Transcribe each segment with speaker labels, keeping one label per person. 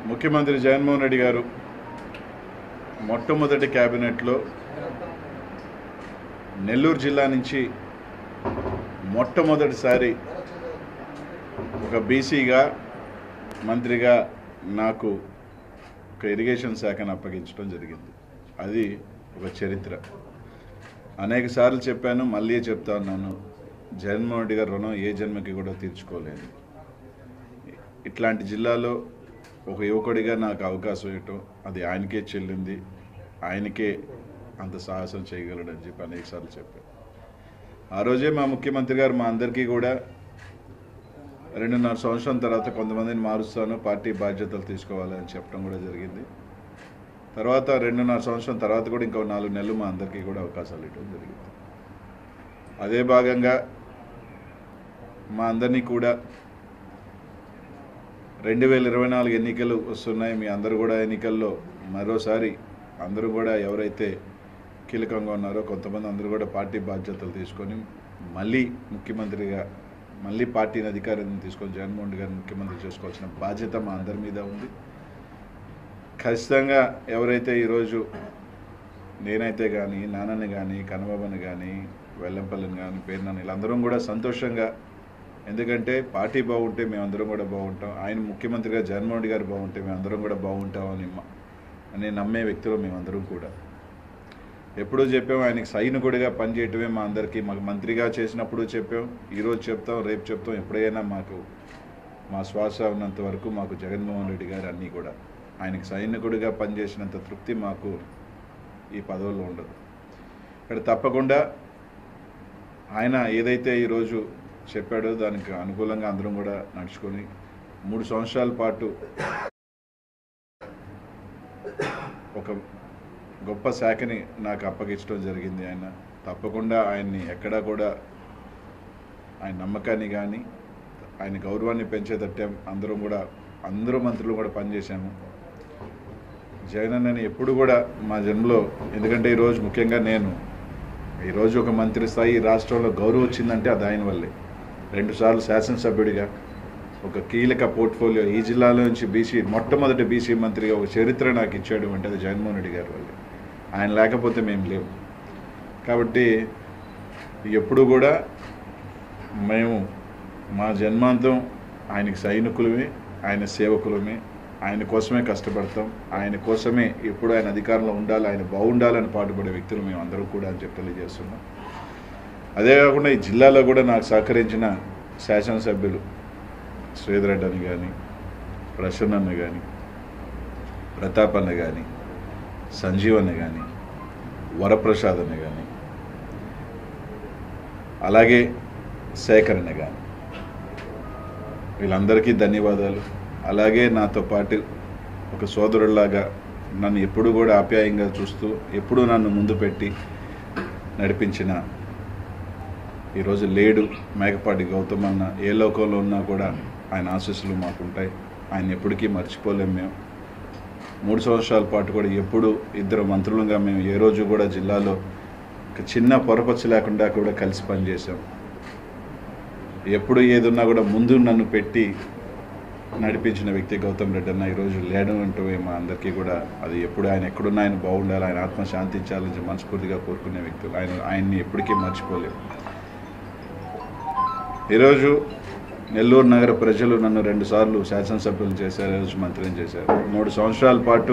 Speaker 1: ముఖ్యమంత్రి జగన్మోహన్ రెడ్డి గారు మొట్టమొదటి క్యాబినెట్లో నెల్లూరు జిల్లా నుంచి మొట్టమొదటిసారి ఒక బీసీగా మంత్రిగా నాకు ఒక ఇరిగేషన్ శాఖను అప్పగించడం జరిగింది అది ఒక చరిత్ర అనేక సార్లు చెప్పాను మళ్ళీ చెప్తా ఉన్నాను జగన్మోహన్ రెడ్డి గారి రుణం ఏ జన్మకి కూడా తీర్చుకోలేదు ఇట్లాంటి జిల్లాలో ఒక యువకుడిగా నాకు అవకాశం ఇవ్వటం అది ఆయనకే చెల్లింది ఆయనకే అంత సాహసం చేయగలడని చెప్పి అనేకసార్లు చెప్పాను ఆ రోజే మా ముఖ్యమంత్రి గారు మా అందరికీ కూడా రెండున్నర సంవత్సరం తర్వాత కొంతమందిని మారుస్తాను పార్టీ బాధ్యతలు తీసుకోవాలని చెప్పడం కూడా జరిగింది తర్వాత రెండున్నర సంవత్సరం తర్వాత కూడా ఇంకో నాలుగు నెలలు మా అందరికీ కూడా అవకాశాలు ఇవ్వడం జరిగింది అదే భాగంగా మా అందరినీ కూడా రెండు వేల ఇరవై నాలుగు ఎన్నికలు వస్తున్నాయి మీ అందరూ కూడా ఎన్నికల్లో మరోసారి అందరూ కూడా ఎవరైతే కీలకంగా ఉన్నారో కొంతమంది అందరూ కూడా పార్టీ బాధ్యతలు తీసుకొని మళ్ళీ ముఖ్యమంత్రిగా మళ్ళీ పార్టీని అధికారాన్ని తీసుకొని జగన్మోహన్ రెడ్డి గారిని ముఖ్యమంత్రి చేసుకోవాల్సిన బాధ్యత మా అందరి మీద ఉంది ఖచ్చితంగా ఎవరైతే ఈరోజు నేనైతే కానీ నాన్నని కానీ కనబాబుని కానీ వెల్లంపల్లిని కానీ పేరునని వీళ్ళందరం కూడా సంతోషంగా ఎందుకంటే పార్టీ బాగుంటే మేమందరం కూడా బాగుంటాం ఆయన ముఖ్యమంత్రిగా జగన్మోహన్ రెడ్డి గారు బాగుంటే మేమందరం కూడా బాగుంటామని మ- అని నమ్మే వ్యక్తులు మేమందరం కూడా ఎప్పుడూ చెప్పాం ఆయనకి సైనికుడిగా పనిచేయటమే మా అందరికీ మాకు మంత్రిగా చేసినప్పుడు చెప్పాం ఈరోజు చెప్తాం రేపు చెప్తాం ఎప్పుడైనా మాకు మా శ్వాస ఉన్నంత వరకు మాకు జగన్మోహన్ రెడ్డి గారు అన్నీ కూడా ఆయనకి సైనికుడిగా పనిచేసినంత తృప్తి మాకు ఈ పదవుల్లో ఉండదు ఇక్కడ తప్పకుండా ఆయన ఏదైతే ఈరోజు చెప్పాడో దానికి అనుకూలంగా అందరం కూడా నడుచుకొని మూడు సంవత్సరాల పాటు ఒక గొప్ప శాఖని నాకు అప్పగించడం జరిగింది ఆయన తప్పకుండా ఆయన్ని ఎక్కడా కూడా ఆయన నమ్మకాన్ని కానీ ఆయన గౌరవాన్ని పెంచేటట్టే అందరం కూడా అందరూ మంత్రులు కూడా పనిచేశాము జగన్ అన్నని ఎప్పుడు కూడా మా జన్మలో ఎందుకంటే ఈరోజు ముఖ్యంగా నేను ఈరోజు ఒక మంత్రి స్థాయి ఈ రాష్ట్రంలో గౌరవం వచ్చిందంటే అది ఆయన వల్లే రెండుసార్లు శాసనసభ్యుడిగా ఒక కీలక పోర్ట్ఫోలియో ఈ జిల్లాలో నుంచి బీసీ మొట్టమొదటి బీసీ మంత్రిగా ఒక చరిత్ర నాకు ఇచ్చాడు అంటే అది జగన్మోహన్ రెడ్డి గారి వల్లే ఆయన లేకపోతే మేము లేవు కాబట్టి ఎప్పుడు కూడా మేము మా జన్మాంతం ఆయనకి సైనికులమే ఆయన సేవకులమే ఆయన కోసమే కష్టపడతాం ఆయన కోసమే ఎప్పుడు ఆయన అధికారంలో ఉండాలి ఆయన బాగుండాలని పాటుపడే వ్యక్తులు మేము అందరూ కూడా అని చెప్పి తెలియజేస్తున్నాం అదే కాకుండా ఈ జిల్లాలో కూడా నాకు సహకరించిన శాసనసభ్యులు శ్రీధరెడ్డి అని కానీ ప్రసన్న అన్న కానీ ప్రతాప్ అన్న కానీ సంజీవ్ అన్న కానీ వరప్రసాద్ అన్న కానీ అలాగే శేఖర్ అన్న కానీ వీళ్ళందరికీ ధన్యవాదాలు అలాగే నాతో పాటు ఒక సోదరుడిలాగా నన్ను ఎప్పుడు కూడా ఆప్యాయంగా చూస్తూ ఎప్పుడూ నన్ను ముందు పెట్టి నడిపించిన ఈరోజు లేడు మేకపాటి గౌతమ్ అన్న ఏ లోకంలో ఉన్నా కూడా ఆయన ఆశీస్సులు మాకుంటాయి ఆయన ఎప్పటికీ మర్చిపోలేం మేము మూడు సంవత్సరాల పాటు కూడా ఎప్పుడు ఇద్దరు మంత్రులుగా మేము ఏ రోజు కూడా జిల్లాలో ఒక చిన్న పొరపచ్చు లేకుండా కూడా కలిసి పనిచేసాం ఎప్పుడు ఏదున్నా కూడా ముందు నన్ను పెట్టి నడిపించిన వ్యక్తి గౌతమ్ రెడ్డి అన్న ఈరోజు లేడు అంటూ మా అందరికీ కూడా అది ఎప్పుడు ఆయన ఎక్కడున్నా ఆయన బాగుండాలి ఆయన ఆత్మ శాంతించాలని మనస్ఫూర్తిగా కోరుకునే వ్యక్తులు ఆయన ఆయన్ని ఎప్పటికీ మర్చిపోలేము ఈరోజు నెల్లూరు నగర ప్రజలు నన్ను రెండుసార్లు శాసనసభ్యులు చేశారు ఈరోజు మంత్రిని చేశారు మూడు సంవత్సరాల పాటు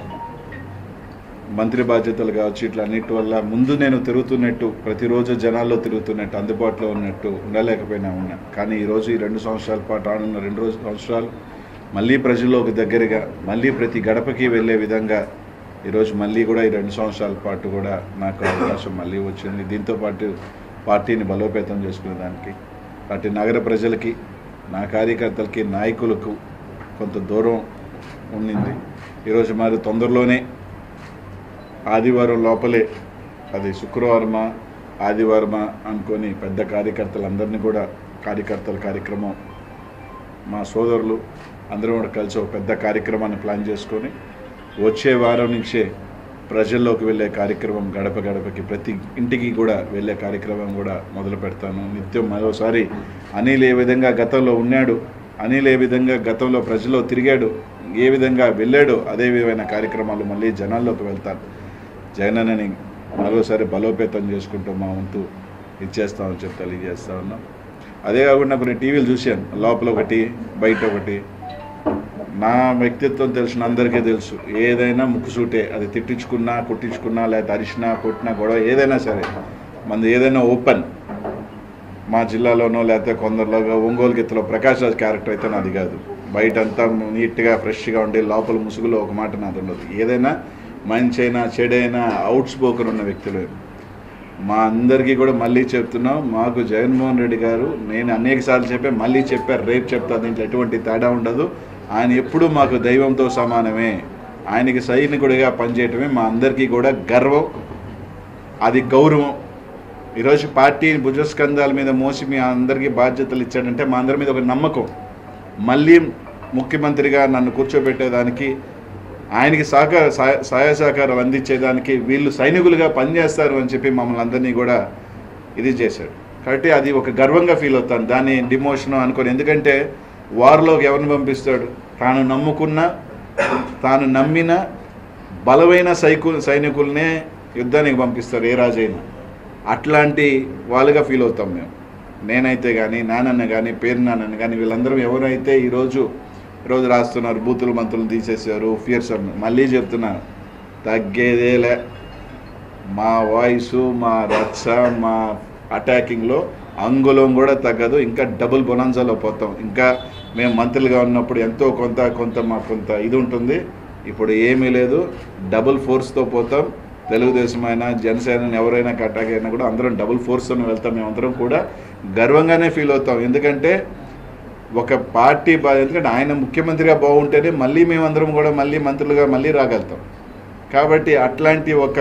Speaker 1: మంత్రి బాధ్యతలు కావచ్చు ఇట్లా అన్నిటి వల్ల ముందు నేను తిరుగుతున్నట్టు ప్రతిరోజు జనాల్లో తిరుగుతున్నట్టు అందుబాటులో ఉన్నట్టు ఉండలేకపోయినా ఉన్నా కానీ ఈరోజు ఈ రెండు సంవత్సరాల పాటు ఆడున్న రెండు రోజు సంవత్సరాలు మళ్ళీ ప్రజల్లోకి దగ్గరగా మళ్ళీ ప్రతి గడపకి వెళ్ళే విధంగా ఈరోజు మళ్ళీ కూడా ఈ రెండు సంవత్సరాల పాటు కూడా నాకు అవకాశం మళ్ళీ వచ్చింది దీంతో పాటు పార్టీని బలోపేతం చేసుకునే దానికి అటు నగర ప్రజలకి నా కార్యకర్తలకి నాయకులకు కొంత దూరం ఉండింది ఈరోజు మరి తొందరలోనే ఆదివారం లోపలే అది శుక్రవారమా ఆదివారమా అనుకొని పెద్ద కార్యకర్తలందరినీ కూడా కార్యకర్తల కార్యక్రమం మా సోదరులు అందరం కూడా కలిసి ఒక పెద్ద కార్యక్రమాన్ని ప్లాన్ చేసుకొని వచ్చే వారం నుంచే ప్రజల్లోకి వెళ్ళే కార్యక్రమం గడప గడపకి ప్రతి ఇంటికి కూడా వెళ్ళే కార్యక్రమం కూడా మొదలు పెడతాను నిత్యం మరోసారి అనిల్ ఏ విధంగా గతంలో ఉన్నాడు అనిల్ ఏ విధంగా గతంలో ప్రజల్లో తిరిగాడు ఏ విధంగా వెళ్ళాడో అదే విధమైన కార్యక్రమాలు మళ్ళీ జనాల్లోకి వెళ్తాను జగనన్నని మరోసారి బలోపేతం చేసుకుంటూ మా వంతు ఇచ్చేస్తామని చెప్పి తెలియజేస్తా ఉన్నాం అదే కాకుండా కొన్ని టీవీలు చూశాను లోపల ఒకటి బయట ఒకటి నా వ్యక్తిత్వం తెలిసిన అందరికీ తెలుసు ఏదైనా ముక్కుసూటే అది తిట్టించుకున్నా కొట్టించుకున్నా లేకపోతే అరిచినా కొట్టినా గొడవ ఏదైనా సరే మనది ఏదైనా ఓపెన్ మా జిల్లాలోనో లేకపోతే కొందరిలో ఒంగోలు గీతలో ప్రకాష్ రాజ్ క్యారెక్టర్ అయితే నాది కాదు బయట అంతా నీట్గా ఫ్రెష్గా ఉండి లోపల ముసుగులో ఒక మాట నాది ఉండదు ఏదైనా మంచి అయినా చెడైనా అవుట్ స్పోకన్ ఉన్న వ్యక్తులు మా అందరికీ కూడా మళ్ళీ చెప్తున్నాం మాకు జగన్మోహన్ రెడ్డి గారు నేను అనేక సార్లు చెప్పే మళ్ళీ చెప్పారు రేపు చెప్తా దీంట్లో ఎటువంటి తేడా ఉండదు ఆయన ఎప్పుడూ మాకు దైవంతో సమానమే ఆయనకి సైనికుడిగా పనిచేయటమే మా అందరికీ కూడా గర్వం అది గౌరవం ఈరోజు పార్టీ భుజస్కంధాల మీద మోసి మీ అందరికీ బాధ్యతలు ఇచ్చాడంటే మా అందరి మీద ఒక నమ్మకం మళ్ళీ ముఖ్యమంత్రిగా నన్ను కూర్చోబెట్టేదానికి ఆయనకి సహకార సహాయ- సహాయ సహకారాలు అందించేదానికి వీళ్ళు సైనికులుగా పనిచేస్తారు అని చెప్పి మమ్మల్ని అందరినీ కూడా ఇది చేశాడు కాబట్టి అది ఒక గర్వంగా ఫీల్ అవుతాను దాన్ని డిమోషన్ అనుకోని ఎందుకంటే వార్లోకి ఎవరిని పంపిస్తాడు తాను నమ్ముకున్న తాను నమ్మిన బలమైన సైకు సైనికుల్నే యుద్ధానికి పంపిస్తారు ఏ రాజైనా అట్లాంటి వాళ్ళుగా ఫీల్ అవుతాం మేము నేనైతే కానీ నానన్న కానీ పేరు నానన్న కానీ వీళ్ళందరూ ఎవరైతే ఈరోజు ఈరోజు రాస్తున్నారు బూతులు మంత్రులు తీసేసారు ఫియర్స్ అన్నారు మళ్ళీ చెప్తున్నాను తగ్గేదేలే మా వాయిస్ మా రచ్చ మా అటాకింగ్లో అంగుళం కూడా తగ్గదు ఇంకా డబుల్ బొనాన్సాలో పోతాం ఇంకా మేము మంత్రులుగా ఉన్నప్పుడు ఎంతో కొంత కొంత మాకు కొంత ఇది ఉంటుంది ఇప్పుడు ఏమీ లేదు డబుల్ ఫోర్స్తో పోతాం తెలుగుదేశం అయినా జనసేన ఎవరైనా అటాక్ అయినా కూడా అందరం డబుల్ ఫోర్స్తో వెళ్తాం మేమందరం కూడా గర్వంగానే ఫీల్ అవుతాం ఎందుకంటే ఒక పార్టీ బా ఎందుకంటే ఆయన ముఖ్యమంత్రిగా బాగుంటేనే మళ్ళీ మేమందరం కూడా మళ్ళీ మంత్రులుగా మళ్ళీ రాగలుగుతాం కాబట్టి అట్లాంటి ఒక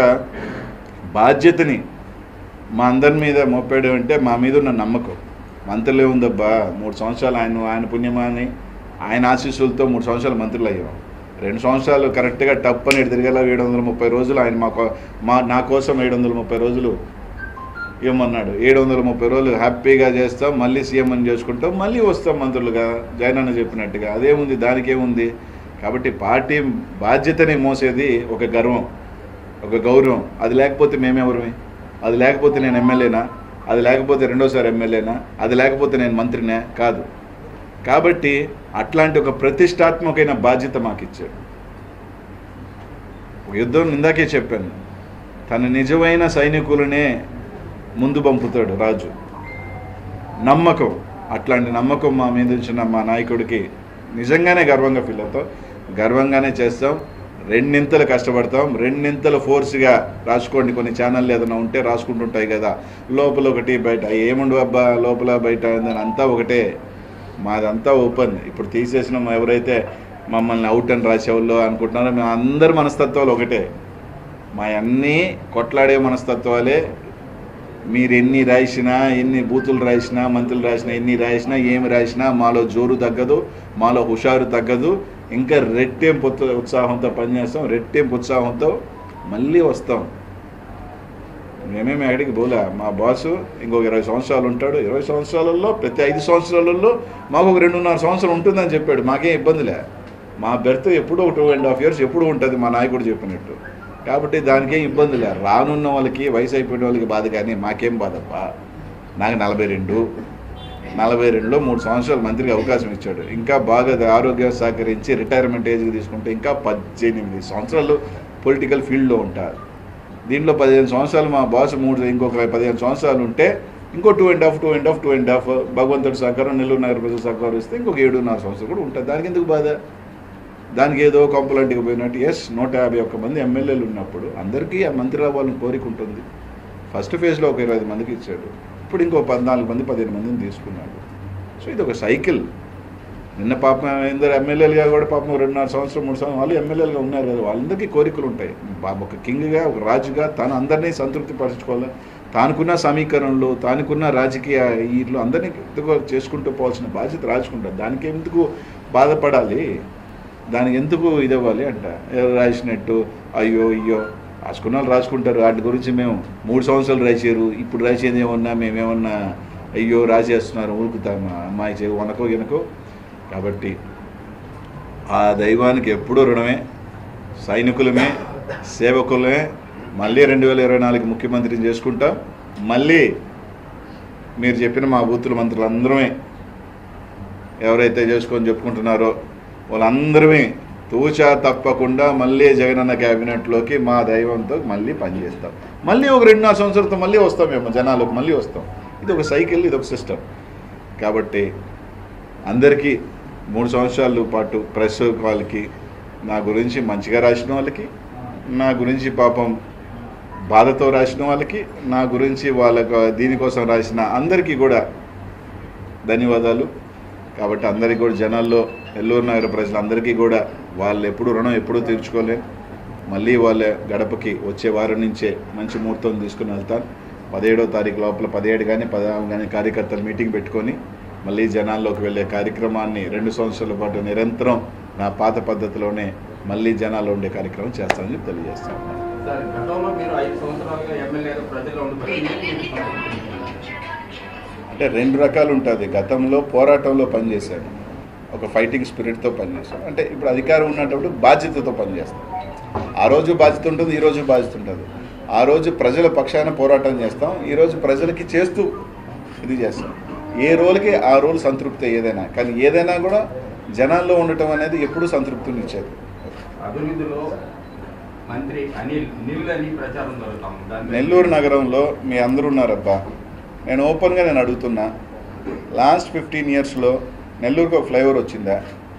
Speaker 1: బాధ్యతని మా అందరి మీద మోపాడు అంటే మా మీద ఉన్న నమ్మకం మంత్రులే ఉందబ్బా మూడు సంవత్సరాలు ఆయన ఆయన పుణ్యమాని ఆయన ఆశీస్సులతో మూడు సంవత్సరాలు మంత్రులు అయ్యాం రెండు సంవత్సరాలు కరెక్ట్గా టప్ అని ఇటు తిరిగేలా ఏడు వందల ముప్పై రోజులు ఆయన మా కో- మా నా కోసం ఏడు వందల ముప్పై రోజులు ఇవ్వమన్నాడు ఏడు వందల ముప్పై రోజులు హ్యాపీగా చేస్తాం మళ్ళీ సీఎం అని చేసుకుంటాం మళ్ళీ వస్తాం మంత్రులుగా జగన్ అన్న చెప్పినట్టుగా అదేముంది దానికేముంది కాబట్టి పార్టీ బాధ్యతని మోసేది ఒక గర్వం ఒక గౌరవం అది లేకపోతే మేమెవరమే అది లేకపోతే నేను ఎమ్మెల్యేనా అది లేకపోతే రెండోసారి ఎమ్మెల్యేనా అది లేకపోతే నేను మంత్రినే కాదు కాబట్టి అట్లాంటి ఒక ప్రతిష్టాత్మకమైన బాధ్యత మాకు ఇచ్చాడు ఒక యుద్ధం ఇందాకే చెప్పాను తన నిజమైన సైనికులనే ముందు పంపుతాడు రాజు నమ్మకం అట్లాంటి నమ్మకం మా మీద ఉంచిన మా నాయకుడికి నిజంగానే గర్వంగా ఫీల్ అవుతాం గర్వంగానే చేస్తాం రెండింతలు కష్టపడతాం రెండింతలు ఫోర్స్గా రాసుకోండి కొన్ని ఛానళ్ళు ఏదైనా ఉంటే రాసుకుంటుంటాయి కదా లోపల ఒకటి బయట ఏముండు అబ్బా లోపల బయట అని అంతా ఒకటే మాదంతా ఓపెన్ ఇప్పుడు తీసేసిన మా ఎవరైతే మమ్మల్ని అవుట్ అని రాసేవాళ్ళు అనుకుంటున్నారో మేము అందరి మనస్తత్వాలు ఒకటే మా అన్నీ కొట్లాడే మనస్తత్వాలే మీరు ఎన్ని రాసినా ఎన్ని బూతులు రాసినా మంత్రులు రాసినా ఎన్ని రాసినా ఏమి రాసినా మాలో జోరు తగ్గదు మాలో హుషారు తగ్గదు ఇంకా రెట్టింపు ఉత్స- ఉత్సాహంతో పనిచేస్తాం రెట్టింపు ఉత్సాహంతో మళ్ళీ వస్తాం మేమేమి ఎక్కడికి పోలే మా బాసు ఇంకొక ఇరవై సంవత్సరాలు ఉంటాడు ఇరవై సంవత్సరాలలో ప్రతి ఐదు సంవత్సరాలలో మాకు ఒక రెండున్నర సంవత్సరం ఉంటుందని చెప్పాడు మాకేం ఇబ్బందిలే మా బెర్త్ ఎప్పుడూ ఒక టూ అండ్ హాఫ్ ఇయర్స్ ఎప్పుడు ఉంటుంది మా నాయకుడు చెప్పినట్టు కాబట్టి దానికేం ఇబ్బంది లే రానున్న వాళ్ళకి వయసు అయిపోయిన వాళ్ళకి బాధ కానీ మాకేం బాధప్పా నాకు నలభై రెండు నలభై రెండులో మూడు సంవత్సరాలు మంత్రికి అవకాశం ఇచ్చాడు ఇంకా బాగా ఆరోగ్యం సహకరించి రిటైర్మెంట్ ఏజ్కి తీసుకుంటే ఇంకా పద్దెనిమిది సంవత్సరాలు పొలిటికల్ ఫీల్డ్లో ఉంటారు దీంట్లో పదిహేను సంవత్సరాలు మా బాస్ మూడు ఇంకొక పదిహేను సంవత్సరాలు ఉంటే ఇంకో two and half two and half two and half భగవంతుడి సహకారం నెల్లూరు నగర ప్రజల సహకారం ఇస్తే ఇంకొక ఏడున్నర సంవత్సరాలు కూడా ఉంటుంది దానికి ఎందుకు బాధ దానికి ఏదో కంపులంటికి పోయినట్టు ఎస్ నూట యాభై ఒక్క మంది ఎమ్మెల్యేలు ఉన్నప్పుడు అందరికీ ఆ మంత్రి అవ్వాలని కోరిక ఉంటుంది ఫస్ట్ ఫేజ్లో ఒక ఇరవై ఐదు మందికి ఇచ్చాడు ఇప్పుడు ఇంకో పద్నాలుగు మంది పదిహేను మందిని తీసుకున్నాడు సో ఇది ఒక సైకిల్ నిన్న పాపం ఇందరు ఎమ్మెల్యేలుగా కూడా పాపం రెండున్నర సంవత్సరం మూడు సంవత్సరం వాళ్ళు ఎమ్మెల్యేలుగా ఉన్నారు కదా వాళ్ళందరికీ కోరికలు ఉంటాయి బాబు ఒక కింగ్గా ఒక రాజుగా తాను అందరినీ సంతృప్తి పరచుకోవాలి తానుకున్న సమీకరణలు తానుకున్న రాజకీయ వీళ్ళు అందరినీ ఎందుకో చేసుకుంటూ పోవాల్సిన బాధ్యత రాజుకుంటారు దానికి ఎందుకు బాధపడాలి దానికి ఎందుకు ఇది అవ్వాలి అంట ఎవరు రాసినట్టు అయ్యో అయ్యో రాసుకున్న వాళ్ళు రాసుకుంటారు వాటి గురించి మేము మూడు సంవత్సరాలు రాసారు ఇప్పుడు రాసేది ఏమన్నా మేమేమన్నా అయ్యో రాసేస్తున్నారు ఊరుకుతామా అమ్మాయి చే వనకో గినకో కాబట్టి ఆ దైవానికి ఎప్పుడూ రుణమే సైనికులమే సేవకులమే మళ్ళీ రెండు వేల ఇరవై నాలుగు ముఖ్యమంత్రిని చేసుకుంటాం మళ్ళీ మీరు చెప్పిన మా బూతుల మంత్రులు అందరమే ఎవరైతే చేసుకొని చెప్పుకుంటున్నారో వాళ్ళందరమే తూచా తప్పకుండా మళ్ళీ జగనన్న క్యాబినెట్లోకి మా దైవంతో మళ్ళీ పనిచేస్తాం మళ్ళీ ఒక రెండు నాలుగు సంవత్సరాలతో మళ్ళీ వస్తాం మేము జనాలకు మళ్ళీ వస్తాం ఇది ఒక సైకిల్ ఇది ఒక సిస్టమ్ కాబట్టి అందరికీ మూడు సంవత్సరాల పాటు ప్రెస్ వాళ్ళకి నా గురించి మంచిగా రాసిన వాళ్ళకి నా గురించి పాపం బాధతో రాసిన వాళ్ళకి నా గురించి వాళ్ళకు దీనికోసం రాసిన అందరికీ కూడా ధన్యవాదాలు కాబట్టి అందరికీ కూడా జనాల్లో నెల్లూరు నగర ప్రజలందరికీ కూడా వాళ్ళు ఎప్పుడు రుణం ఎప్పుడూ తీర్చుకోలేం మళ్ళీ వాళ్ళ గడపకి వచ్చే వారం నుంచే మంచి ముహూర్తం తీసుకుని వెళ్తాను పదిహేడో తారీఖు లోపల పదిహేడు కానీ పదహారు కానీ కార్యకర్తలు మీటింగ్ పెట్టుకొని మళ్ళీ జనాల్లోకి వెళ్ళే కార్యక్రమాన్ని రెండు సంవత్సరాల పాటు నిరంతరం నా పాత పద్ధతిలోనే మళ్ళీ జనాల్లో ఉండే కార్యక్రమం చేస్తానని చెప్పి తెలియజేస్తాను
Speaker 2: సార్ గతంలో మీరు ఐదు సంవత్సరాలుగా ఎమ్మెల్యేగా ప్రజల్లో ఉండిపోయి
Speaker 1: అంటే రెండు రకాలు ఉంటుంది గతంలో పోరాటంలో పనిచేశాను ఒక ఫైటింగ్ స్పిరిట్తో పనిచేశాను అంటే ఇప్పుడు అధికారం ఉన్నప్పుడు బాధ్యతతో పనిచేస్తాను ఆ రోజు బాధ్యత ఉంటుంది ఈ రోజు బాధ్యత ఉంటుంది ఆ రోజు ప్రజల పక్షాన పోరాటం చేస్తాం ఈ రోజు ప్రజలకి చేస్తూ ఇది చేస్తాం ఏ రోల్కి ఆ రోల్ సంతృప్తి ఏదైనా కానీ ఏదైనా కూడా జనాల్లో ఉండటం అనేది ఎప్పుడూ సంతృప్తిని ఇచ్చేది
Speaker 2: అభివృద్ధిలో మంత్రి అనిల్ నిల్ అని ప్రచారం జరుగుతాం దాని మీద-
Speaker 1: నెల్లూరు నగరంలో మీ అందరూ ఉన్నారబ్బా నేను ఓపెన్గా నేను అడుగుతున్నా లాస్ట్ ఫిఫ్టీన్ ఇయర్స్లో నెల్లూరుకి ఒక ఫ్లైఓవర్ వచ్చిందా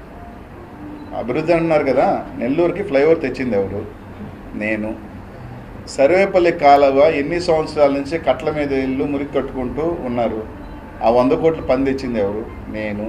Speaker 1: అభివృద్ధి అంటున్నారు కదా నెల్లూరుకి ఫ్లైఓవర్ తెచ్చింది ఎవరు నేను సర్వేపల్లి కాలువ ఎన్ని సంవత్సరాల నుంచి కట్ల మీద ఇల్లు మురికి కట్టుకుంటూ ఉన్నారు ఆ వంద కోట్ల పని తెచ్చింది ఎవరు నేను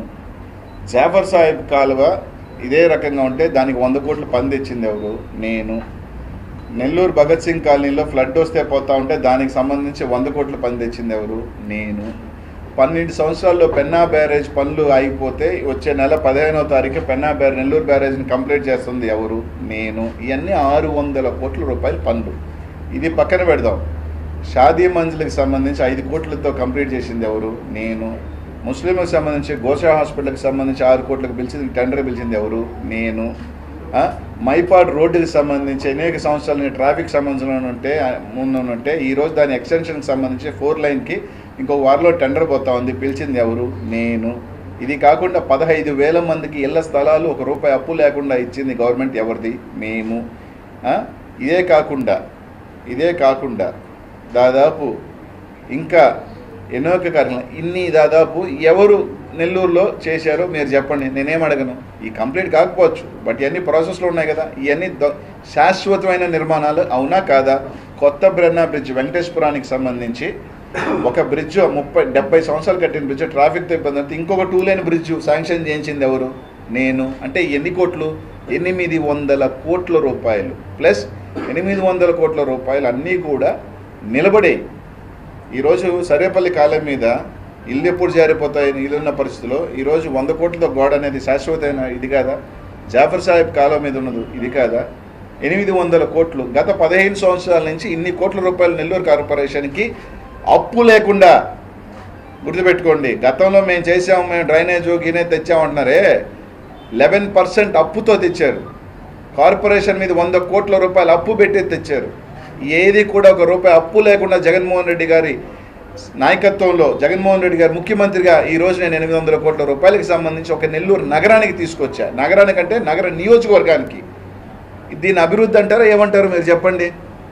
Speaker 1: జాఫర్ సాహెబ్ కాలువ ఇదే రకంగా ఉంటే దానికి వంద కోట్ల పని తెచ్చింది ఎవరు నేను నెల్లూరు భగత్ సింగ్ కాలనీలో ఫ్లడ్ వస్తే పోతా ఉంటే దానికి సంబంధించి వంద కోట్ల పని తెచ్చింది ఎవరు నేను పన్నెండు సంవత్సరాల్లో పెన్నా బ్యారేజ్ పనులు ఆగిపోతే వచ్చే నెల పదిహేనవ తారీఖు పెన్నా బ్యారేజ్ నెల్లూరు బ్యారేజ్ని కంప్లీట్ చేస్తుంది ఎవరు నేను ఇవన్నీ ఆరు వందల కోట్ల రూపాయల పనులు ఇది పక్కన పెడదాం షాదీ మంజిల్కి సంబంధించి ఐదు కోట్లతో కంప్లీట్ చేసింది ఎవరు నేను ముస్లింలకు సంబంధించి గోషా హాస్పిటల్కి సంబంధించి ఆరు కోట్లకు పిలిచింది టెండర్ పిలిచింది ఎవరు నేను ఆ, మైపాడ్ రోడ్డుకి సంబంధించి అనేక సంవత్సరాల నుంచి ట్రాఫిక్ సంబంధించిన ఉంటే ఆ, ముందు ఉంటే ఈరోజు దాని ఎక్స్టెన్షన్కి సంబంధించి ఫోర్ లైన్కి ఇంకో వారంలో టెండర్ పోతా ఉంది పిలిచింది ఎవరు నేను ఇది కాకుండా పదహైదు వేల మందికి ఇళ్ల స్థలాలు ఒక రూపాయి అప్పు లేకుండా ఇచ్చింది గవర్నమెంట్ ఎవరిది మేము ఆ, ఇదే కాకుండా ఇదే కాకుండా దాదాపు ఇంకా ఎన్నో ఒక కార్యక్రమాలు ఇన్ని దాదాపు ఎవరు నెల్లూరులో చేశారో మీరు చెప్పండి నేనేం అడగను ఈ కంప్లీట్ కాకపోవచ్చు బట్ ఇవన్నీ ప్రాసెస్లో ఉన్నాయి కదా ఇవన్నీ దొ- శాశ్వతమైన నిర్మాణాలు అవునా కాదా కొత్త బ్రెన్నా బ్రిడ్జ్ వెంకటేశ్వరానికి సంబంధించి ఒక బ్రిడ్జ్ ముప్పై డెబ్బై సంవత్సరాలు కట్టిన బ్రిడ్జ్ ట్రాఫిక్తో ఇబ్బంది అయితే ఇంకొక టూ లైన్ బ్రిడ్జ్ శాంక్షన్ చేయించింది ఎవరు నేను అంటే ఎన్ని కోట్లు ఎనిమిది వందల కోట్ల రూపాయలు ప్లస్ ఎనిమిది వందల కోట్ల రూపాయలు అన్నీ కూడా నిలబడే ఈరోజు సరేపల్లి కాలం మీద ఇల్లు ఎప్పుడు జారిపోతాయని ఇల్లున్న పరిస్థితిలో ఈరోజు వంద కోట్లతో గోడ అనేది శాశ్వతమైన ఇది కాదా జాఫర్ సాహెబ్ కాలం మీద ఉన్నది ఇది కాదా ఎనిమిది వందల కోట్లు గత పదిహేను సంవత్సరాల నుంచి ఇన్ని కోట్ల రూపాయలు నెల్లూరు కార్పొరేషన్కి అప్పు లేకుండా గుర్తుపెట్టుకోండి గతంలో మేము చేసాము మేము డ్రైనేజ్ గినే తెచ్చామంటున్నారే లెవెన్ పర్సెంట్ అప్పుతో తెచ్చారు కార్పొరేషన్ మీద వంద కోట్ల రూపాయలు అప్పు పెట్టి తెచ్చారు ఏది కూడా ఒక రూపాయి అప్పు లేకుండా జగన్మోహన్ రెడ్డి గారి నాయకత్వంలో జగన్మోహన్ రెడ్డి గారు ముఖ్యమంత్రిగా ఈ రోజు నేను ఎనిమిది వందల కోట్ల రూపాయలకి సంబంధించి ఒక నెల్లూరు నగరానికి తీసుకొచ్చా నగరానికి అంటే నగర నియోజకవర్గానికి దీని అభివృద్ధి అంటారా ఏమంటారు మీరు చెప్పండి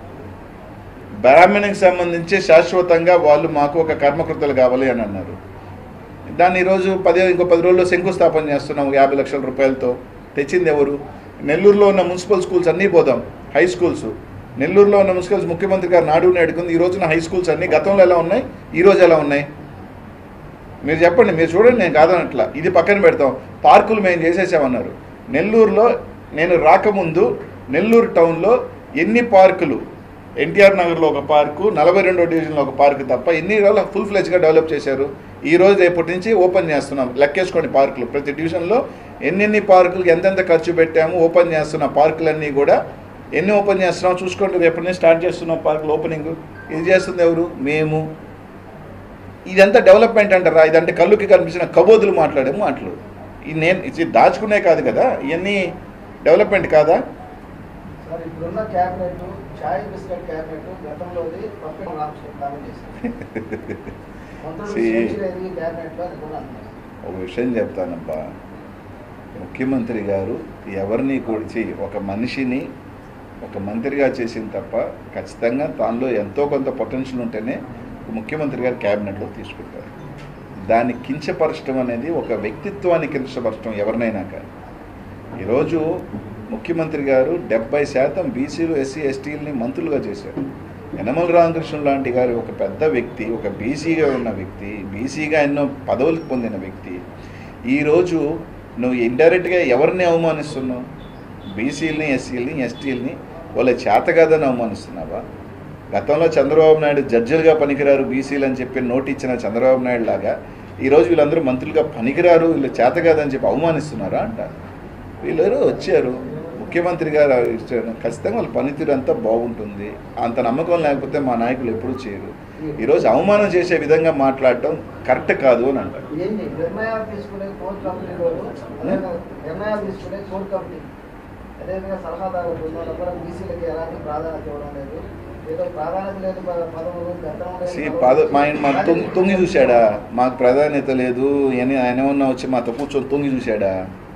Speaker 1: బ్రాహ్మణికి సంబంధించి శాశ్వతంగా వాళ్ళు మాకు ఒక కర్మకృతలు కావాలి అని అన్నారు దాన్ని ఈరోజు పది ఇంకో పది రోజుల్లో శంకుస్థాపన చేస్తున్నాం యాభై లక్షల రూపాయలతో తెచ్చింది ఎవరు నెల్లూరులో ఉన్న మున్సిపల్ స్కూల్స్ అన్నీ పోదాం హై స్కూల్స్ నెల్లూరులో ఉన్న మున్సిపల్ ముఖ్యమంత్రి గారు నాడు నేడుకుంది ఈ రోజున హై స్కూల్స్ అన్నీ గతంలో ఎలా ఉన్నాయి ఈ రోజు ఎలా ఉన్నాయి మీరు చెప్పండి మీరు చూడండి నేను కాదనట్లా ఇది పక్కన పెడతాం పార్కులు మేము చేసేసామన్నారు నెల్లూరులో నేను రాకముందు నెల్లూరు టౌన్లో ఎన్ని పార్కులు ఎన్టీఆర్ నగర్లో ఒక పార్కు నలభై రెండో డివిజన్లో ఒక పార్కు తప్ప ఎన్ని రోజులు ఫుల్ ఫ్లెజ్గా డెవలప్ చేశారు ఈ రోజు రేపటి నుంచి ఓపెన్ చేస్తున్నాం లెక్కేసుకోండి పార్కులు ప్రతి డివిజన్లో ఎన్నెన్ని పార్కులు ఎంతెంత ఖర్చు పెట్టాము ఓపెన్ చేస్తున్న పార్కులన్నీ కూడా ఎన్ని ఓపెన్ చేస్తున్నాం చూసుకోండి రేపటి నుంచి స్టార్ట్ చేస్తున్నాం పార్కులు ఓపెనింగ్ ఇది చేస్తుంది ఎవరు మేము ఇదంతా డెవలప్మెంట్ అంటారా ఇదంటే కళ్ళుకి కనిపించిన కబోదులు మాట్లాడే మాటలు ఈ నేను ఇది దాచుకునే కాదు కదా ఇవన్నీ డెవలప్మెంట్ కాదా
Speaker 3: సార్ ఇప్పుడున్న క్యాబినెట్ చాయ్ బిస్కెట్ క్యాబినెట్ గతంలోది పక్కన రామకృష్ణ కామెంట్ చేశారు మంత్రులు
Speaker 1: See.
Speaker 3: సూచించేది క్యాబినెట్లో అది కూడా అన్నారు
Speaker 1: ఒక విషయం చెప్తానబ్బా ముఖ్యమంత్రి గారు ఎవరిని కూర్చి ఒక మనిషిని ఒక మంత్రిగా చేసిన తప్ప ఖచ్చితంగా దానిలో ఎంతో కొంత పొటెన్షియల్ ఉంటేనే ఒక ముఖ్యమంత్రి గారు క్యాబినెట్లో తీసుకుంటారు దాన్ని కించపరచడం అనేది ఒక వ్యక్తిత్వాన్ని కించపరచడం ఎవరినైనా కానీ ఈరోజు ముఖ్యమంత్రి గారు డెబ్బై శాతం బీసీలు ఎస్సీ ఎస్టీలని మంత్రులుగా చేశారు యనమల రామకృష్ణ లాంటి గారు ఒక పెద్ద వ్యక్తి ఒక బీసీగా ఉన్న వ్యక్తి బీసీగా ఎన్నో పదవులు పొందిన వ్యక్తి ఈరోజు నువ్వు ఇండైరెక్ట్గా ఎవరిని అవమానిస్తున్నావు బీసీలని ఎస్సీలని ఎస్టీలని వాళ్ళ చేతగాదని అవమానిస్తున్నావా గతంలో చంద్రబాబు నాయుడు జడ్జిలుగా పనికిరారు బీసీలు అని చెప్పి నోటు ఇచ్చిన చంద్రబాబు నాయుడు లాగా ఈరోజు వీళ్ళందరూ మంత్రులుగా పనికిరారు వీళ్ళు చేతగాదని చెప్పి అవమానిస్తున్నారా అంట వీళ్ళెవరో వచ్చారు ముఖ్యమంత్రి గారు ఇచ్చారు ఖచ్చితంగా వాళ్ళ పనితీరు అంతా బాగుంటుంది అంత నమ్మకం లేకపోతే మా నాయకులు ఎప్పుడూ చేయరు ఈరోజు అవమానం చేసే విధంగా మాట్లాడటం కరెక్ట్ కాదు అని అంటారు
Speaker 3: ఏంటి నిర్ణయాలు తీసుకునే కోర్ కమిటీ వాళ్ళు అదేవిధంగా నిర్ణయాలు తీసుకునే కోర్ కమిటీ అదేవిధంగా సలహాదారు బృందాలు కూడా బీసీలకి ఎలాంటి ప్రాధాన్యత ఇవ్వడం లేదు ఏదో ప్రాధాన్యత లేదు ప- పదవులు గతంలో లేని
Speaker 1: సి
Speaker 3: పదవులు.
Speaker 1: పాద మా ఆయన మా తొంగి తొంగి చూశాడా మాకు ప్రాధాన్యత లేదు అని ఆయన ఏమన్నా వచ్చి మాతో కూర్చొని తొంగి చూశాడా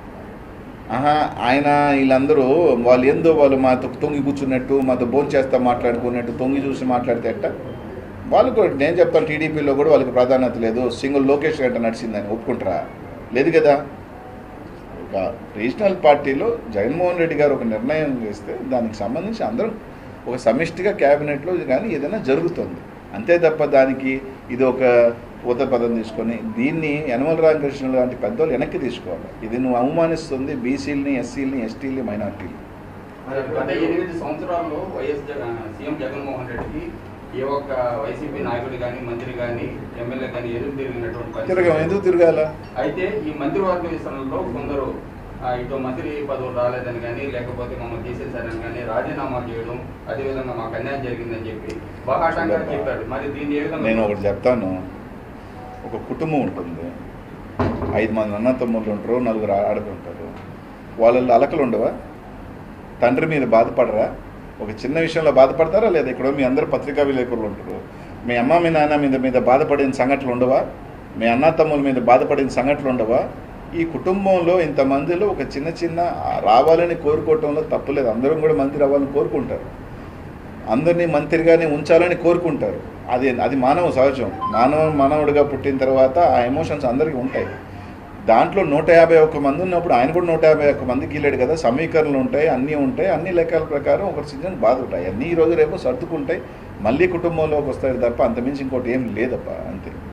Speaker 1: ఆహా ఆయన వీళ్ళందరూ వాళ్ళు ఏందో వాళ్ళు మాతో తొంగి కూర్చున్నట్టు మాతో భోజనం చేస్తా మాట్లాడుకున్నట్టు తొంగి చూసి మాట్లాడితే ఎట్ట వాళ్ళు కూడా నేను చెప్తాను టీడీపీలో కూడా వాళ్ళకి ప్రాధాన్యత లేదు సింగిల్ లోకేష్ గంట నడిచిందని ఒప్పుకుంటారా లేదు కదా ఒక రీజనల్ పార్టీలో జగన్మోహన్ రెడ్డి గారు ఒక నిర్ణయం చేస్తే దానికి సంబంధించి అందరం ఒక సమిష్టిగా క్యాబినెట్లో కానీ ఏదైనా జరుగుతుంది అంతే తప్ప దానికి ఇది ఒక ఊత పదం తీసుకొని దీన్ని యనమల రామకృష్ణ లాంటి పెద్దోళ్ళు వెనక్కి తీసుకోవాలి ఇది నువ్వు అవమానిస్తుంది బీసీలని ఎస్సీలని ఎస్టీలని మైనార్టీలు
Speaker 2: మరి గత ఎనిమిది సంవత్సరాల్లో వైఎస్ జగన్ సీఎం జగన్మోహన్ రెడ్డికి ఏ ఒక్క వైసీపీ నాయకుడు కానీ మంత్రి కానీ ఎమ్మెల్యే కానీ ఎదురు తిరిగినటువంటి
Speaker 1: తిరగ
Speaker 2: పరిస్థితి
Speaker 1: ఎందుకు తిరగాల
Speaker 2: అయితే ఈ మంత్రివర్గ విస్తరణలో కొందరు ఆ, ఇటు మంత్రి పదవులు రాలేదని కానీ లేకపోతే మమ్మల్ని తీసేశారని కానీ రాజీనామా చేయడం అదేవిధంగా మాకు అన్యాయం జరిగిందని చెప్పి బాహాటంగా చెప్పాడు మరి దీన్ని ఏ విధంగా
Speaker 1: నేను ఒకటి చెప్తాను ఒక కుటుంబం ఉంటుంది ఐదు మంది అన్న తమ్ముళ్ళు ఉంటారు నలుగురు ఆడది ఉంటారు వాళ్ళల్లో అలకలు ఉండవా తండ్రి మీద బాధపడరా ఒక చిన్న విషయంలో బాధపడతారా లేదా ఇక్కడ మీ అందరు పత్రికా విలేకరులు ఉంటారు మీ అమ్మ మీ నాన్న మీద మీద బాధపడిన సంఘటనలు ఉండవా మీ అన్న తమ్ముల మీద బాధపడిన సంఘటనలు ఉండవా ఈ కుటుంబంలో ఇంతమందిలో ఒక చిన్న చిన్న రావాలని కోరుకోవటంలో తప్పులేదు అందరం కూడా మంత్రి అవ్వాలని కోరుకుంటారు అందరినీ మంత్రిగానే ఉంచాలని కోరుకుంటారు అది అది మానవ సహజం మానవ మానవుడిగా పుట్టిన తర్వాత ఆ ఎమోషన్స్ అందరికీ ఉంటాయి దాంట్లో నూట యాభై ఒక్క మంది ఉన్నప్పుడు ఆయన కూడా నూట యాభై ఒక్క మందికి వెళ్ళాడు కదా సమీకరణలు ఉంటాయి అన్నీ ఉంటాయి అన్ని లెక్కల ప్రకారం ఒక సీజన్ బాధ ఉంటాయి అన్నీ ఈ రోజు రేపు సర్దుకుంటాయి మళ్ళీ కుటుంబంలోకి వస్తాయి తప్ప అంతమించి ఇంకోటి ఏం లేదప్ప అంతే